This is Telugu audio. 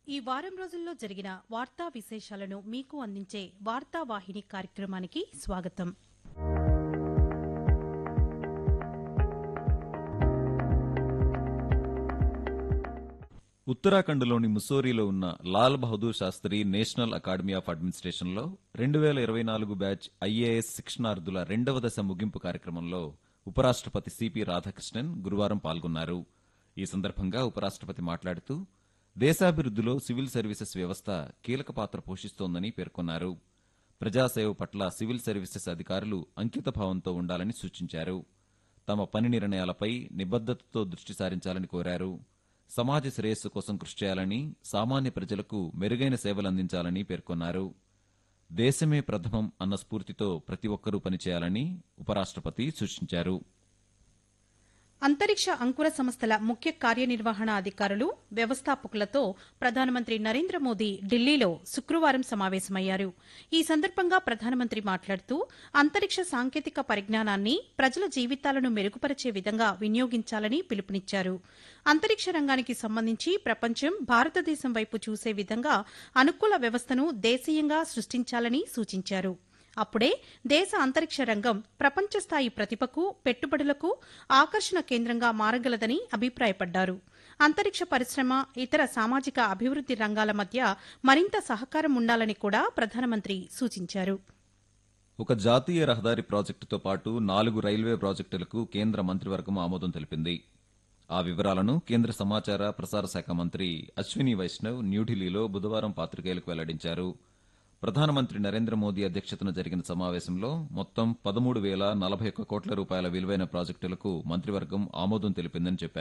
ఈ వారం రోజుల్లో జరిగిన వార్తా విశేషాలను మీకు అందించే వార్తావాహిని కార్యక్రమానికి స్వాగతం ఉత్తరాఖండ్లోని ముస్సోరీలో ఉన్న Lal Bahadur Shastri national academy of అడ్మినిస్ట్రేషన్లో రెండు వేల ఇరవై నాలుగు బ్యాచ్ ఐఏఎస్ శిక్షణార్థుల రెండవ దశ ముగింపు కార్యక్రమంలో ఉపరాష్ట్రపతి సిపి రాధాకృష్ణన్ గురువారం పాల్గొన్నారు ఈ సందర్భంగా ఉపరాష్ట్రపతి మాట్లాడుతూ దేశాభివృద్ధిలో సివిల్ సర్వీసెస్ వ్యవస్థ కీలక పాత్ర పోషిస్తోందని పేర్కొన్నారు ప్రజాసేవ పట్ల సివిల్ సర్వీసెస్ అధికారులు అంకితభావంతో ఉండాలని సూచించారు తమ పని నిర్ణయాలపై నిబద్దతతో దృష్టి సారించాలని కోరారు సమాజ శ్రేయస్సు కోసం కృషి చేయాలని సామాన్య ప్రజలకు మెరుగైన సేవలు అందించాలని పేర్కొన్నారు దేశమే ప్రథమం అన్న స్ఫూర్తితో ప్రతి ఒక్కరూ పనిచేయాలని ఉపరాష్ట్రపతి సూచించారు అంతరిక్ష అంకుర సంస్థల ముఖ్య కార్యనిర్వహణ అధికారులు వ్యవస్థాపకులతో ప్రధానమంత్రి నరేంద్ర మోదీ ఢిల్లీలో శుక్రవారం సమావేశమయ్యారు ఈ సందర్భంగా ప్రధానమంత్రి మాట్లాడుతూ అంతరిక్ష సాంకేతిక పరిజ్ఞానాన్ని ప్రజల జీవితాలను మెరుగుపరిచే విధంగా వినియోగించాలని పిలుపునిచ్చారు అంతరిక్ష రంగానికి సంబంధించి ప్రపంచం భారతదేశం వైపు చూసే విధంగా అనుకూల వ్యవస్థను దేశీయంగా సృష్టించాలని సూచించారు అప్పుడే దేశ అంతరిక్ష రంగం ప్రపంచ స్థాయి ప్రతిభకు పెట్టుబడులకు ఆకర్షణ కేంద్రంగా మారగలదని అభిప్రాయపడ్డారు అంతరిక్ష పరిశ్రమ ఇతర సామాజిక అభివృద్ది రంగాల మధ్య మరింత సహకారం ఉండాలని కూడా ప్రధానమంత్రి సూచించారు ఒక జాతీయ రహదారి ప్రాజెక్టుతో పాటు నాలుగు రైల్వే ప్రాజెక్టులకు కేంద్ర మంత్రివర్గం ఆమోదం తెలిపింది ఆ వివరాలను కేంద్ర సమాచార ప్రసార శాఖ మంత్రి అశ్విని వైష్ణవ్ న్యూఢిల్లీలో బుధవారం పాత్రికేయులకు వెల్లడించారు ప్రధానమంత్రి నరేంద్ర మోదీ అధ్యక్షతన జరిగిన సమావేశంలో మొత్తం పదమూడు వేల నలభై ఒక్క కోట్ల రూపాయల విలువైన ప్రాజెక్టులకు మంత్రివర్గం ఆమోదం తెలిపిందని చెప్పారు